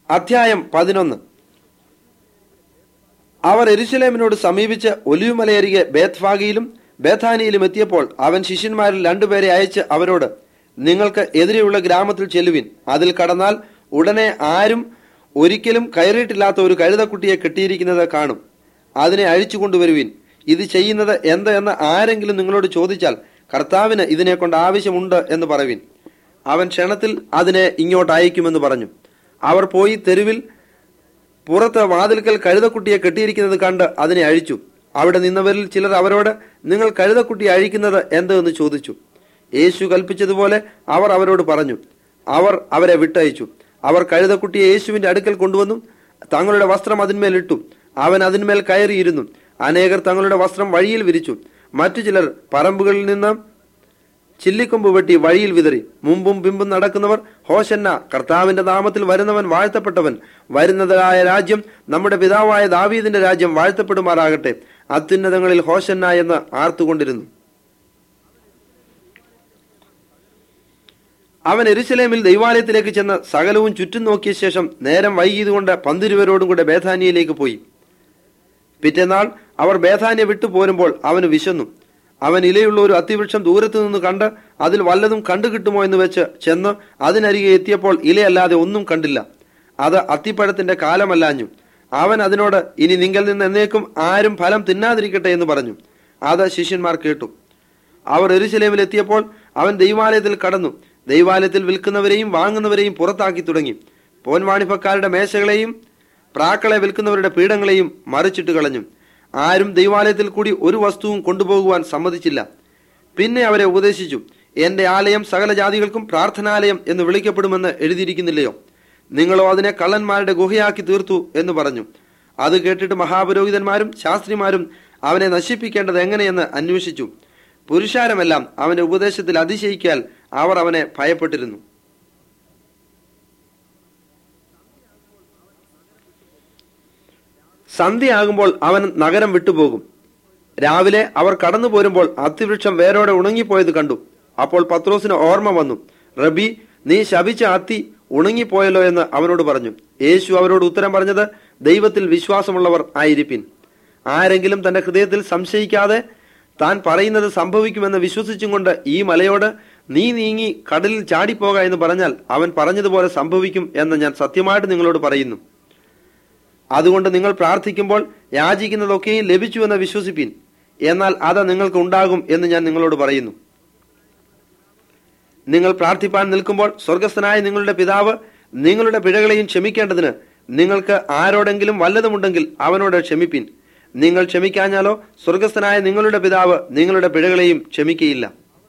അധ്യായം പതിനൊന്ന് അവർ എരുശലേമിനോട് സമീപിച്ച് ഒലിവുമലയരികെ ബേത്ഫാഗിയിലും ബേഥാനിയിലും എത്തിയപ്പോൾ അവൻ ശിഷ്യന്മാരിൽ രണ്ടുപേരെ അയച്ച് അവരോട് നിങ്ങൾക്ക് എതിരെയുള്ള ഗ്രാമത്തിൽ ചെല്ലുവിൻ അതിൽ കടന്നാൽ ഉടനെ ആരും ഒരിക്കലും കയറിയിട്ടില്ലാത്ത ഒരു കഴുതക്കുട്ടിയെ കെട്ടിയിരിക്കുന്നത് കാണും അതിനെ അഴിച്ചു കൊണ്ടുവരുവിൻ ഇത് ചെയ്യുന്നത് എന്ത് എന്ന് ആരെങ്കിലും നിങ്ങളോട് ചോദിച്ചാൽ കർത്താവിന് ഇതിനെ കൊണ്ട് ആവശ്യമുണ്ട് എന്ന് പറവിൻ അവൻ ക്ഷണത്തിൽ അതിനെ ഇങ്ങോട്ട് അയക്കുമെന്ന് പറഞ്ഞു അവർ പോയി തെരുവിൽ പുറത്ത് വാതിൽക്കൽ കഴുതക്കുട്ടിയെ കെട്ടിയിരിക്കുന്നത് കണ്ട് അതിനെ അഴിച്ചു അവിടെ നിന്നവരിൽ ചിലർ അവരോട് നിങ്ങൾ കഴുതക്കുട്ടിയെ അഴിക്കുന്നത് എന്ത് എന്ന് ചോദിച്ചു യേശു കൽപ്പിച്ചതുപോലെ അവർ അവരോട് പറഞ്ഞു അവർ അവരെ വിട്ടയച്ചു അവർ കഴുതക്കുട്ടിയെ യേശുവിന്റെ അടുക്കൽ കൊണ്ടുവന്നു തങ്ങളുടെ വസ്ത്രം അതിന്മേൽ ഇട്ടു അവൻ അതിന്മേൽ കയറിയിരുന്നു അനേകർ തങ്ങളുടെ വസ്ത്രം വഴിയിൽ വിരിച്ചു മറ്റു ചിലർ പറമ്പുകളിൽ നിന്ന് ചില്ലിക്കൊമ്പ് വെട്ടി വഴിയിൽ വിതറി മുമ്പും പിമ്പും നടക്കുന്നവർ ഹോശന്ന കർത്താവിന്റെ നാമത്തിൽ വരുന്നവൻ വാഴ്ത്തപ്പെട്ടവൻ വരുന്നതായ രാജ്യം നമ്മുടെ പിതാവായ ദാവീദിന്റെ രാജ്യം വാഴ്ത്തപ്പെടുമാറാകട്ടെ അത്യുന്നതങ്ങളിൽ ഹോശന്ന എന്ന് ആർത്തുകൊണ്ടിരുന്നു അവൻ എരുസലേമിൽ ദൈവാലയത്തിലേക്ക് ചെന്ന് സകലവും ചുറ്റും നോക്കിയ ശേഷം നേരം വൈകിയതുകൊണ്ട് പന്തിരുവരോടും കൂടെ ബേഥാനിയയിലേക്ക് പോയി പിറ്റേന്നാൾ അവർ ബേഥാന്യ വിട്ടു പോരുമ്പോൾ അവന് വിശന്നു അവൻ ഇലയുള്ള ഒരു അത്തിവൃക്ഷം ദൂരത്തു നിന്ന് കണ്ട് അതിൽ വല്ലതും കണ്ടു കിട്ടുമോ എന്ന് വെച്ച് ചെന്ന് അതിനരികെ എത്തിയപ്പോൾ ഇലയല്ലാതെ ഒന്നും കണ്ടില്ല അത് അത്തിപ്പഴത്തിന്റെ കാലമല്ലാഞ്ഞു അവൻ അതിനോട് ഇനി നിങ്ങൾ നിന്ന് എന്നേക്കും ആരും ഫലം തിന്നാതിരിക്കട്ടെ എന്ന് പറഞ്ഞു അത് ശിഷ്യന്മാർ കേട്ടു അവർ എരുശലേമിൽ എത്തിയപ്പോൾ അവൻ ദൈവാലയത്തിൽ കടന്നു ദൈവാലയത്തിൽ വിൽക്കുന്നവരെയും വാങ്ങുന്നവരെയും പുറത്താക്കി തുടങ്ങി പോൻവാണിപ്പക്കാരുടെ മേശകളെയും പ്രാക്കളെ വിൽക്കുന്നവരുടെ പീഠങ്ങളെയും മറിച്ചിട്ട് കളഞ്ഞു ആരും ദൈവാലയത്തിൽ കൂടി ഒരു വസ്തുവും കൊണ്ടുപോകുവാൻ സമ്മതിച്ചില്ല പിന്നെ അവരെ ഉപദേശിച്ചു എന്റെ ആലയം സകല ജാതികൾക്കും പ്രാർത്ഥനാലയം എന്ന് വിളിക്കപ്പെടുമെന്ന് എഴുതിയിരിക്കുന്നില്ലയോ നിങ്ങളോ അതിനെ കള്ളന്മാരുടെ ഗുഹയാക്കി തീർത്തു എന്ന് പറഞ്ഞു അത് കേട്ടിട്ട് മഹാപുരോഹിതന്മാരും ശാസ്ത്രിമാരും അവനെ നശിപ്പിക്കേണ്ടത് എങ്ങനെയെന്ന് അന്വേഷിച്ചു പുരുഷാരമെല്ലാം അവന്റെ ഉപദേശത്തിൽ അതിശയിക്കാൽ അവർ അവനെ ഭയപ്പെട്ടിരുന്നു സന്ധ്യയാകുമ്പോൾ അവൻ നഗരം വിട്ടുപോകും രാവിലെ അവർ കടന്നു പോരുമ്പോൾ അത്തിവൃക്ഷം വേരോടെ ഉണങ്ങിപ്പോയത് കണ്ടു അപ്പോൾ പത്രോസിന് ഓർമ്മ വന്നു റബി നീ ശപിച്ച അത്തി ഉണങ്ങിപ്പോയല്ലോ എന്ന് അവനോട് പറഞ്ഞു യേശു അവരോട് ഉത്തരം പറഞ്ഞത് ദൈവത്തിൽ വിശ്വാസമുള്ളവർ ആയിരിപ്പിൻ ആരെങ്കിലും തന്റെ ഹൃദയത്തിൽ സംശയിക്കാതെ താൻ പറയുന്നത് സംഭവിക്കുമെന്ന് വിശ്വസിച്ചും കൊണ്ട് ഈ മലയോട് നീ നീങ്ങി കടലിൽ ചാടിപ്പോക എന്ന് പറഞ്ഞാൽ അവൻ പറഞ്ഞതുപോലെ സംഭവിക്കും എന്ന് ഞാൻ സത്യമായിട്ട് നിങ്ങളോട് പറയുന്നു അതുകൊണ്ട് നിങ്ങൾ പ്രാർത്ഥിക്കുമ്പോൾ യാചിക്കുന്നതൊക്കെയും ലഭിച്ചുവെന്ന് വിശ്വസിപ്പിൻ എന്നാൽ അത് നിങ്ങൾക്ക് ഉണ്ടാകും എന്ന് ഞാൻ നിങ്ങളോട് പറയുന്നു നിങ്ങൾ പ്രാർത്ഥിപ്പാൻ നിൽക്കുമ്പോൾ സ്വർഗസ്ഥനായ നിങ്ങളുടെ പിതാവ് നിങ്ങളുടെ പിഴകളെയും ക്ഷമിക്കേണ്ടതിന് നിങ്ങൾക്ക് ആരോടെങ്കിലും വല്ലതുമുണ്ടെങ്കിൽ അവനോട് ക്ഷമിപ്പിൻ നിങ്ങൾ ക്ഷമിക്കാഞ്ഞാലോ സ്വർഗസ്ഥനായ നിങ്ങളുടെ പിതാവ് നിങ്ങളുടെ പിഴകളെയും ക്ഷമിക്കയില്ല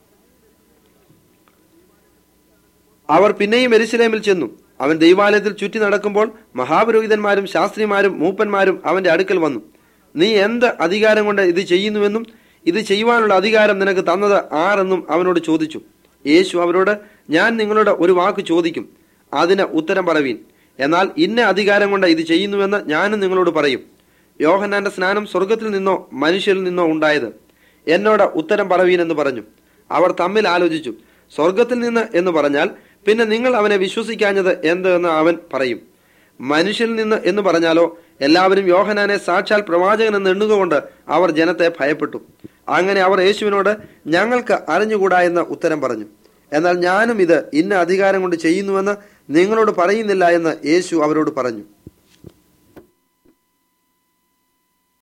അവർ പിന്നെയും എരുസലേമിൽ ചെന്നു അവൻ ദൈവാലയത്തിൽ ചുറ്റി നടക്കുമ്പോൾ മഹാപുരോഹിതന്മാരും ശാസ്ത്രിമാരും മൂപ്പന്മാരും അവന്റെ അടുക്കൽ വന്നു നീ എന്ത് അധികാരം കൊണ്ട് ഇത് ചെയ്യുന്നുവെന്നും ഇത് ചെയ്യുവാനുള്ള അധികാരം നിനക്ക് തന്നത് ആരെന്നും അവനോട് ചോദിച്ചു യേശു അവരോട് ഞാൻ നിങ്ങളോട് ഒരു വാക്ക് ചോദിക്കും അതിന് ഉത്തരം പറവീൻ എന്നാൽ ഇന്ന അധികാരം കൊണ്ട് ഇത് ചെയ്യുന്നുവെന്ന് ഞാനും നിങ്ങളോട് പറയും യോഹന്നാന്റെ സ്നാനം സ്വർഗത്തിൽ നിന്നോ മനുഷ്യരിൽ നിന്നോ ഉണ്ടായത് എന്നോട് ഉത്തരം പറവീൻ എന്ന് പറഞ്ഞു അവർ തമ്മിൽ ആലോചിച്ചു സ്വർഗത്തിൽ നിന്ന് എന്ന് പറഞ്ഞാൽ പിന്നെ നിങ്ങൾ അവനെ വിശ്വസിക്കാഞ്ഞത് എന്ത് എന്ന് അവൻ പറയും മനുഷ്യരിൽ നിന്ന് എന്ന് പറഞ്ഞാലോ എല്ലാവരും യോഹനാനെ സാക്ഷാൽ പ്രവാചകൻ എന്ന് എണ്ണുകൊണ്ട് അവർ ജനത്തെ ഭയപ്പെട്ടു അങ്ങനെ അവർ യേശുവിനോട് ഞങ്ങൾക്ക് അറിഞ്ഞുകൂടാ എന്ന് ഉത്തരം പറഞ്ഞു എന്നാൽ ഞാനും ഇത് ഇന്ന അധികാരം കൊണ്ട് ചെയ്യുന്നുവെന്ന് നിങ്ങളോട് പറയുന്നില്ല എന്ന് യേശു അവരോട് പറഞ്ഞു